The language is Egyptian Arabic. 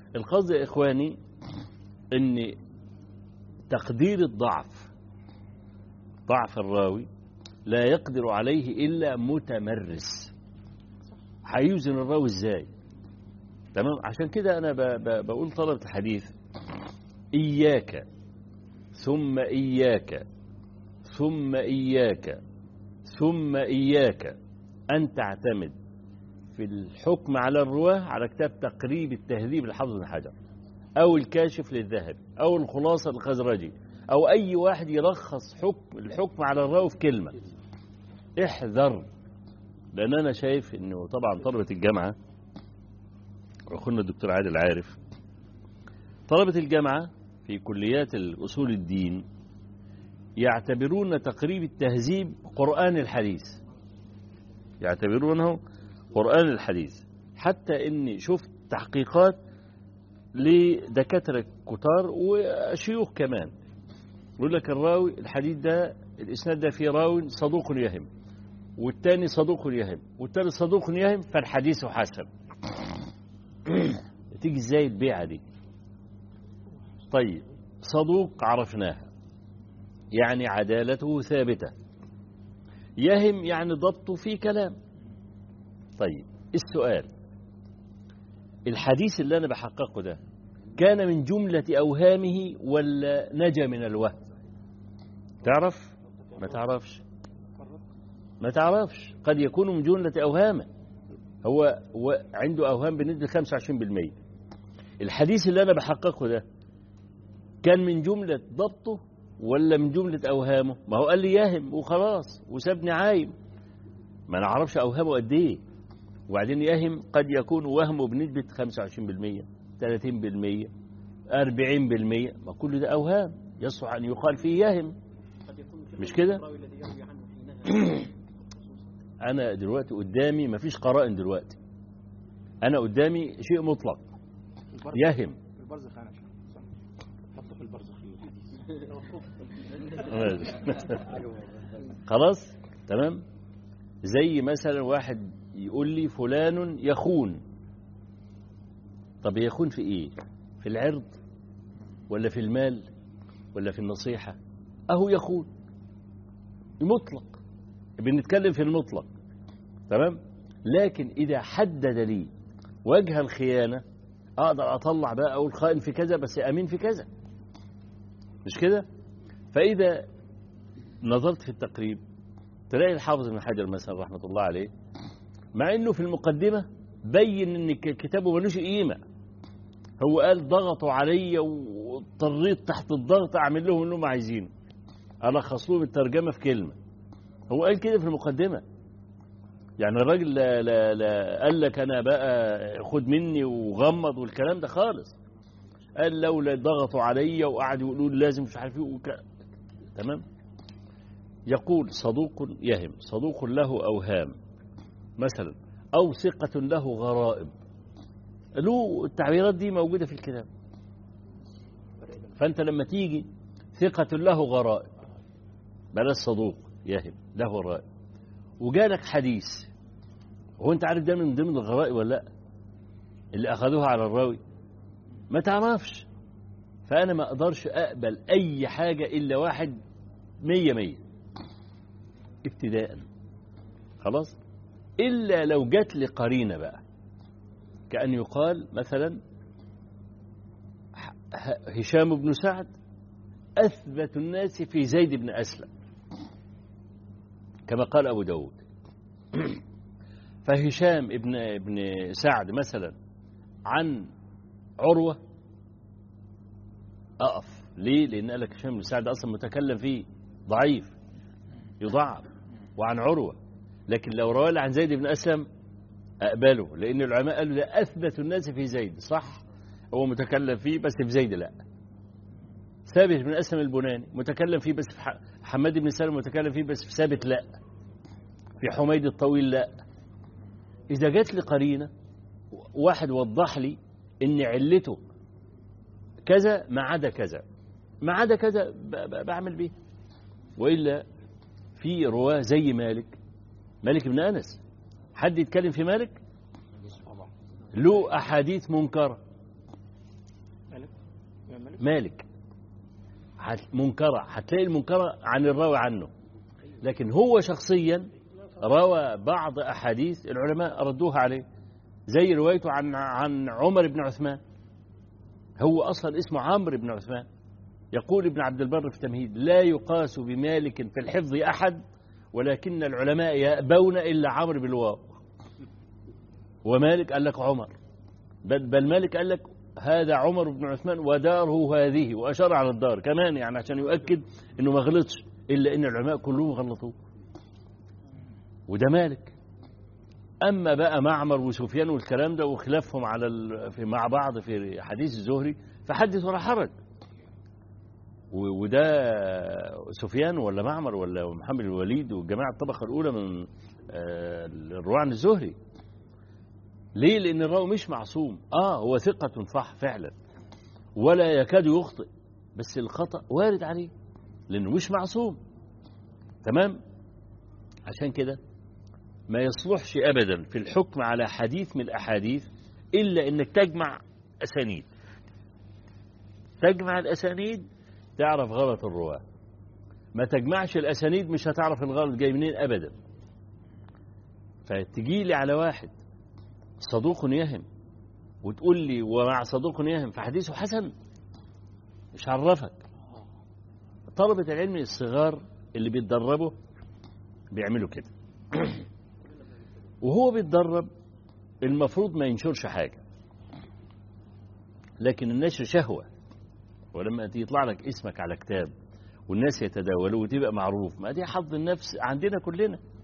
القصد يا إخواني أن تقدير الضعف ضعف الراوي لا يقدر عليه إلا متمرس هيوزن الراوي إزاي تمام عشان كده أنا ب ب بقول طلبة الحديث إياك ثم إياك ثم إياك ثم إياك أن تعتمد في الحكم على الرواة على كتاب تقريب التهذيب لحافظ بن حجر أو الكاشف للذهبي أو الخلاصة الخزرجي أو أي واحد يلخص حكم الحكم على الراوي في كلمة احذر لأن أنا شايف أنه طبعا طلبة الجامعة وأخونا الدكتور عادل عارف طلبة الجامعة في كليات الأصول الدين يعتبرون تقريب التهذيب قرآن الحديث يعتبرونه قرآن الحديث حتى إني شفت تحقيقات لدكاترة كتار وشيوخ كمان يقول لك الراوي الحديث ده الإسناد ده فيه راوي صدوق يهم والتاني صدوق يهم والتالت صدوق يهم فالحديث حسن تيجي ازاي البيعة دي طيب صدوق عرفناها يعني عدالته ثابتة يهم يعني ضبطه في كلام طيب السؤال الحديث اللي أنا بحققه ده كان من جملة أوهامه ولا نجا من الوهم تعرف ما تعرفش ما تعرفش قد يكون من جملة أوهامه هو, هو عنده أوهام بنسبة 25% الحديث اللي أنا بحققه ده كان من جملة ضبطه ولا من جملة أوهامه ما هو قال لي يهم وخلاص وسابني عايم ما نعرفش أوهامه قد إيه وبعدين يهم قد يكون وهمه بنسبة 25% 30% 40% ما كل ده أوهام يصح أن يقال فيه يهم مش كده أنا دلوقتي قدامي ما فيش قرائن دلوقتي أنا قدامي شيء مطلق يهم البرزخ انا حطه في البرزخ خلاص تمام زي مثلا واحد يقول لي فلان يخون طب يخون في ايه في العرض ولا في المال ولا في النصيحة اهو يخون مطلق بنتكلم في المطلق تمام لكن اذا حدد لي وجه الخيانة اقدر اطلع بقى اقول خائن في كذا بس امين في كذا مش كده فاذا نظرت في التقريب تلاقي الحافظ ابن حجر مثلا رحمة الله عليه مع انه في المقدمة بين ان كتابه ملوش قيمة هو قال ضغطوا علي واضطريت تحت الضغط اعمل لهم اللي هم عايزينه الخص لهم الترجمة في كلمة هو قال كده في المقدمة يعني الراجل لا, لا, لا قال لك انا بقى خد مني وغمض والكلام ده خالص قال لولا ضغطوا علي وقعدوا يقولوا لازم مش عارف ايه وك... تمام يقول صدوق يهم صدوق له أوهام مثلا أو ثقة له غرائب له التعبيرات دي موجودة في الكتاب فأنت لما تيجي ثقة له غرائب بلاش صدوق يهم له غرائب وجالك حديث هو أنت عارف ده من ضمن الغرائب ولا لا اللي أخذوها على الراوي ما تعرفش فأنا ما أقدرش أقبل أي حاجة إلا واحد مية مية ابتداء خلاص إلا لو جات لي قرينة بقى كأن يقال مثلا هشام بن سعد أثبت الناس في زيد بن أسلم كما قال أبو داود فهشام ابن ابن سعد مثلا عن عروة أقف ليه؟ لأن قال لك هشام بن سعد أصلا متكلم فيه ضعيف يضعف وعن عروة لكن لو روى عن زيد بن أسلم أقبله لأن العلماء قالوا ده أثبت الناس في زيد صح هو متكلم فيه بس في زيد لا ثابت بن أسلم البناني متكلم فيه بس في حماد بن سلم متكلم فيه بس في ثابت لا في حميد الطويل لا إذا جات لي قرينة واحد وضح لي إن علته كذا ما عدا كذا ما عدا كذا بعمل بيه وإلا في رواه زي مالك مالك بن أنس حد يتكلم في مالك له أحاديث منكرة الإمام مالك مالك هت- منكرة هتلاقي المنكرة عن الراوي عنه لكن هو شخصيا روى بعض أحاديث العلماء ردوها عليه زي روايته عن عن عمر بن عثمان هو أصلا اسمه عمرو بن عثمان يقول ابن عبد البر في تمهيد لا يقاس بمالك في الحفظ أحد ولكن العلماء يأبون إلا عمرو بالواو ومالك قال لك عمر بل, بل مالك قال لك هذا عمر بن عثمان وداره هذه وأشار على الدار كمان يعني عشان يؤكد أنه ما غلطش إلا أن العلماء كلهم غلطوه وده مالك أما بقى معمر وسفيان والكلام ده وخلافهم على ال... في مع بعض في حديث الزهري فحدث ولا حرج و- وده سفيان ولا معمر ولا محمد الوليد والجماعة الطبقة الأولى من آه، الرواة عن الزهري ليه؟ لأن الراوي مش معصوم آه هو ثقة صح فعلا ولا يكاد يخطئ بس الخطأ وارد عليه لأنه مش معصوم تمام عشان كده ما يصلحش أبدا في الحكم على حديث من الأحاديث إلا إنك تجمع أسانيد تجمع الأسانيد تعرف غلط الرواة ما تجمعش الأسانيد مش هتعرف الغلط جاي منين أبدا فتجي لي على واحد صدوق يهم وتقول لي ومع صدوق يهم فحديثه حسن مش عرفك طلبة العلم الصغار اللي بيتدربوا بيعملوا كده وهو بيتدرب المفروض ما ينشرش حاجة لكن النشر شهوة ولما يطلع لك اسمك على كتاب والناس يتداولوه وتبقى معروف ما دي حظ النفس عندنا كلنا